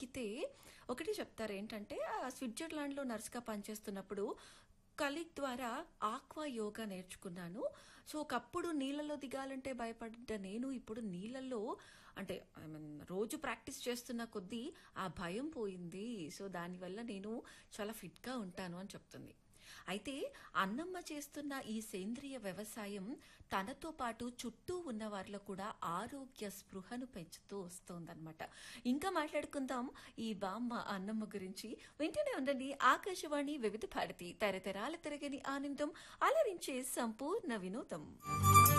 అడిగితే ఒకటి చెప్తారు ఏంటంటే ఆ స్విట్జర్లాండ్లో నర్స్గా పనిచేస్తున్నప్పుడు కలీగ్ ద్వారా ఆక్వా యోగా నేర్చుకున్నాను సో ఒకప్పుడు నీళ్ళలో దిగాలంటే భయపడ్డ నేను ఇప్పుడు నీళ్ళల్లో అంటే ఐ మీన్ రోజు ప్రాక్టీస్ చేస్తున్న కొద్దీ ఆ భయం పోయింది సో దానివల్ల నేను చాలా ఫిట్గా ఉంటాను అని చెప్తుంది అయితే అన్నమ్మ చేస్తున్న ఈ సేంద్రియ వ్యవసాయం తనతో పాటు చుట్టూ ఉన్న వారిలో కూడా ఆరోగ్య స్పృహను పెంచుతూ వస్తోందన్నమాట ఇంకా మాట్లాడుకుందాం ఈ బామ్మ అన్నమ్మ గురించి వింటూనే ఉండండి ఆకాశవాణి వివిధ భారతి తరతరాల తిరగని ఆనందం అలరించే సంపూర్ణ వినోదం